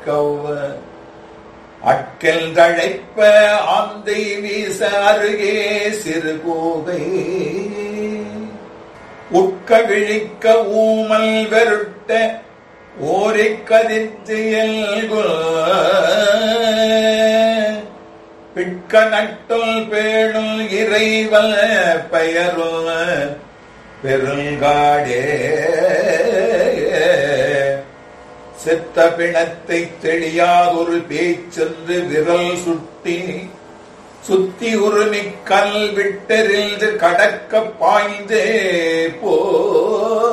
கவ்வ அட்கல் தழைப்ப ஆந்தை வீச அருகே சிறு கோவை உட்க விழிக்க ஊமல் வெருட்ட ஓரை கதித்து பிட்க நட்டுள் பேணுள் இறைவல் பெயருள் பெருங்காடே செத்த பிணத்தை தெளியாதொரு பேச்சென்று விரல் சுட்டி சுத்தி உருமி கல் விட்டெறிந்து கடக்க பாய்ந்தே போ